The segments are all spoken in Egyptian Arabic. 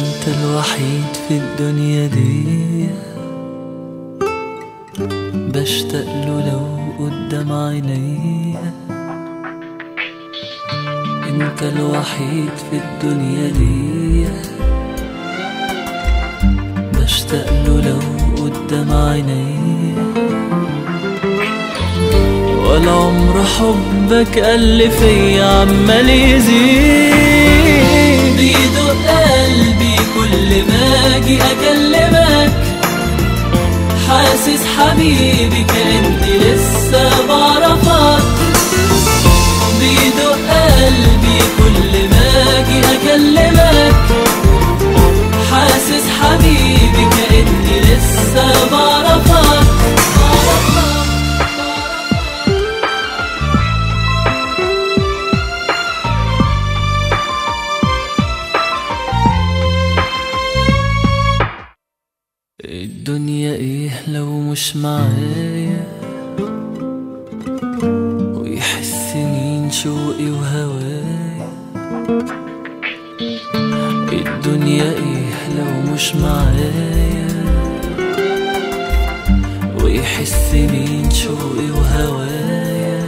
انت الوحيد في الدنيا دي بشتاق له لو قدام عينيا انت الوحيد في الدنيا دي بشتاق له لو قدام عينيا ولا عمر حبك قل فيا عمال يزيد بيدق قلبي كل ما اجي اكلمك حاسس حبيبي كأني لسه بعرفك بيدق قلبي كل ما اجي اكلمك حاسس حبيبي كأني لسه بعرفك الدنيا ايه لو مش معايا ويحس مين شوقي وهوايا الدنيا ايه لو مش معايا ويحس مين شوقي وهوايا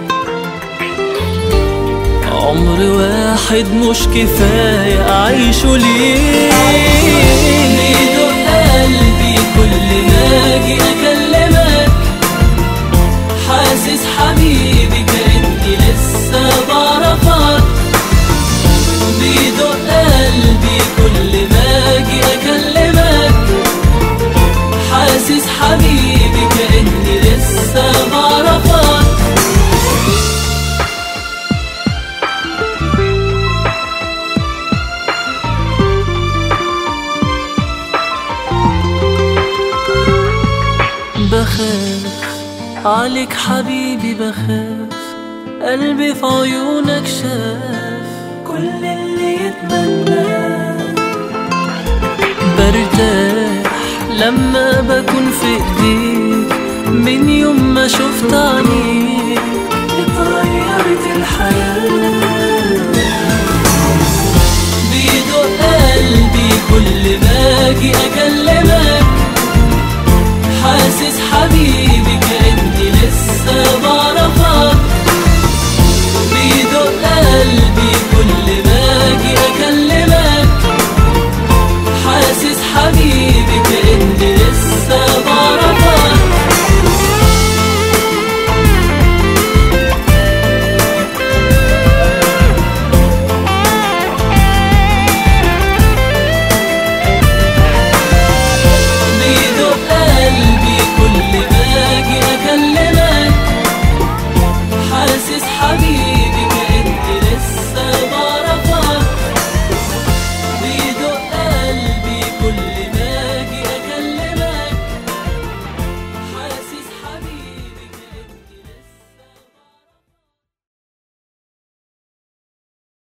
عمر واحد مش كفاية أعيشه ليه بيدق قلبي كل ما أجي أكلمك حاسس حبيبي كأني لسه بعرفك بيدق قلبي كل ما أجي أكلمك حاسس حبيبي كأني لسه بعرفك بخاف عليك حبيبي بخاف قلبي في عيونك شاف كل اللي يتمناه برتاح لما بكون في ايديك من يوم ما شفت عينيك اتغيرت الحياة